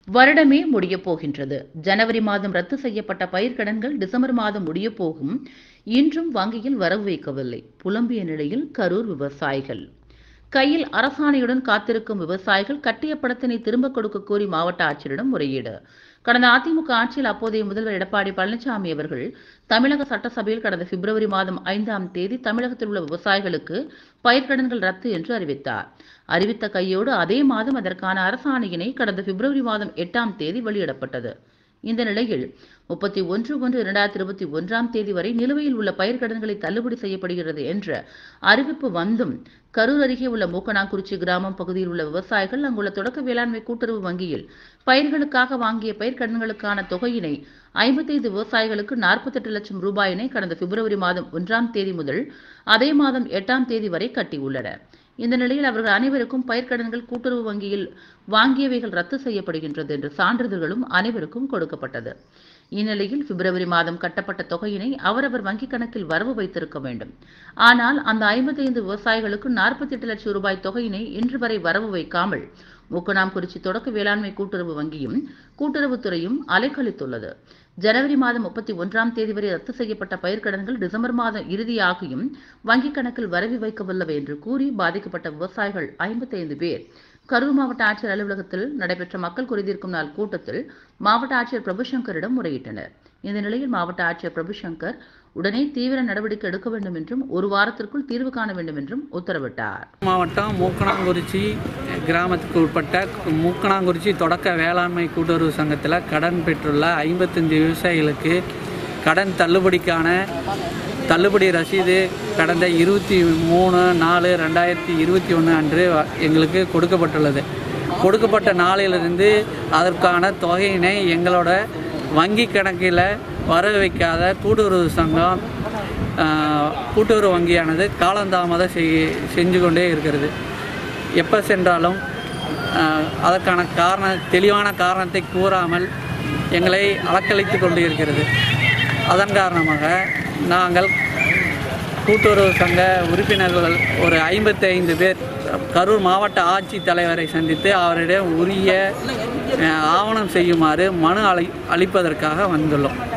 வருடமே முடியப் போகின்றது ஜனவரி மாதம் ரத்து செய்யப்பட்ட பயிர்க்கடன்கள் டிசம்பர் மாதம் முடியப் போகும் இன்றும் வங்கியில் வரவு வைக்கவில்லை புலம்பிய நிலையில் கரூர் விவசாயிகள் கையில் அரசாணையுடன் காத்திருக்கும் விவசாயிகள் கட்டிய படத்தினை திரும்ப கொடுக்க கோரி மாவட்ட ஆட்சியரிடம் முறையீடு கடந்த அதிமுக ஆட்சியில் அப்போதைய முதல்வர் எடப்பாடி பழனிசாமி அவர்கள் தமிழக சட்டசபையில் கடந்த பிப்ரவரி மாதம் ஐந்தாம் தேதி தமிழகத்தில் உள்ள விவசாயிகளுக்கு பயிர்க்கடன்கள் ரத்து என்று அறிவித்தார் அறிவித்த கையோடு அதே மாதம் அதற்கான அரசாணையினை கடந்த பிப்ரவரி மாதம் எட்டாம் தேதி வெளியிடப்பட்டது இந்த நிலையில் முப்பத்தி ஒன்று ஒன்று இரண்டாயிரத்தி இருபத்தி ஒன்றாம் தேதி வரை நிலுவையில் உள்ள பயிர்க்கடன்களை தள்ளுபடி செய்யப்படுகிறது என்ற அறிவிப்பு வந்தும் கரூர் அருகே உள்ள மூக்கனாங்குறிச்சி கிராமம் பகுதியில் உள்ள விவசாயிகள் அங்குள்ள தொடக்க வேளாண்மை கூட்டுறவு வங்கியில் பயிர்களுக்காக வாங்கிய பயிர்க்கடன்களுக்கான தொகையினை ஐம்பத்தைந்து விவசாயிகளுக்கு நாற்பத்தெட்டு லட்சம் ரூபாயினை கடந்த பிப்ரவரி மாதம் ஒன்றாம் தேதி முதல் அதே மாதம் எட்டாம் தேதி வரை கட்டியுள்ளனர் இந்த நிலையில் அவர்கள் அனைவருக்கும் பயிர்க்கடன்கள் கூட்டுறவு வங்கியில் வாங்கியவைகள் ரத்து செய்யப்படுகின்றது என்ற சான்றிதழ்களும் அனைவருக்கும் கொடுக்கப்பட்டது இந்நிலையில் பிப்ரவரி மாதம் கட்டப்பட்ட தொகையினை அவரவர் வங்கிக் கணக்கில் வரவு வைத்திருக்க வேண்டும் ஆனால் அந்த ஐம்பத்தைந்து விவசாயிகளுக்கு நாற்பத்தி எட்டு லட்சம் ரூபாய் தொகையினை இன்று வரை வரவு வைக்காமல் மூக்கனாம்குறிச்சி தொடக்க வேளாண்மை கூட்டுறவு வங்கியும் கூட்டுறவுத்துறையும் அலைக்கழித்துள்ளது ஜனவரி மாதம் முப்பத்தி ஒன்றாம் தேதி வரை ரத்து செய்யப்பட்ட பயிர்க்கடன்கள் டிசம்பர் மாதம் இறுதியாகியும் வங்கிக் கணக்கில் வரவி வைக்கவில்லை என்று கூறி பாதிக்கப்பட்ட விவசாயிகள் ஐம்பத்தைந்து பேர் கரூர் மாவட்ட ஆட்சியர் அலுவலகத்தில் நடைபெற்ற மக்கள் குறைதீர்க்கும் நாள் கூட்டத்தில் மாவட்ட ஆட்சியர் பிரபுசங்கரிடம் முறையிட்டனர் இந்த நிலையில் மாவட்ட ஆட்சியர் பிரபுசங்கர் உடனே தீவிர நடவடிக்கை எடுக்க வேண்டும் என்றும் ஒரு வாரத்திற்குள் தீர்வு காண வேண்டும் என்றும் உத்தரவிட்டார் மாவட்டம் மூக்கனாங்குறிச்சி கிராமத்துக்கு உட்பட்ட மூக்கனாங்குறிச்சி தொடக்க வேளாண்மை கூட்டுறவு சங்கத்தில் கடன் பெற்றுள்ள ஐம்பத்தஞ்சு விவசாயிகளுக்கு கடன் தள்ளுபடிக்கான தள்ளுபடி ரசீது கடந்த இருபத்தி மூணு நாலு ரெண்டாயிரத்தி இருபத்தி ஒன்று அன்று வ- எங்களுக்கு கொடுக்கப்பட்டுள்ளது கொடுக்கப்பட்ட நாளிலிருந்து அதற்கான தொகையினை எங்களோட வங்கி கணக்கில் வர வைக்காத கூட்டுறவு சங்கம் ஆஹ், கூட்டுறவு வங்கியானது காலந்தாமதம் செய் செஞ்சு கொண்டே இருக்கிறது எப்போ சென்றாலும் ஆஹ், அதற்கான காரண தெளிவான காரணத்தை கூறாமல் எங்களை அலக்களித்து கொண்டு இருக்கிறது அதன் காரணமாக நாங்கள் கூட்டுறவு சங்க உறுப்பினர்கள் ஒரு ஐம்பத்தைந்து பேர் கரூர் மாவட்ட ஆட்சித் தலைவரை சந்தித்து அவரிடம் உரிய அஹ், ஆவணம் செய்யுமாறு மனு அளி அளிப்பதற்காக வந்துள்ளோம்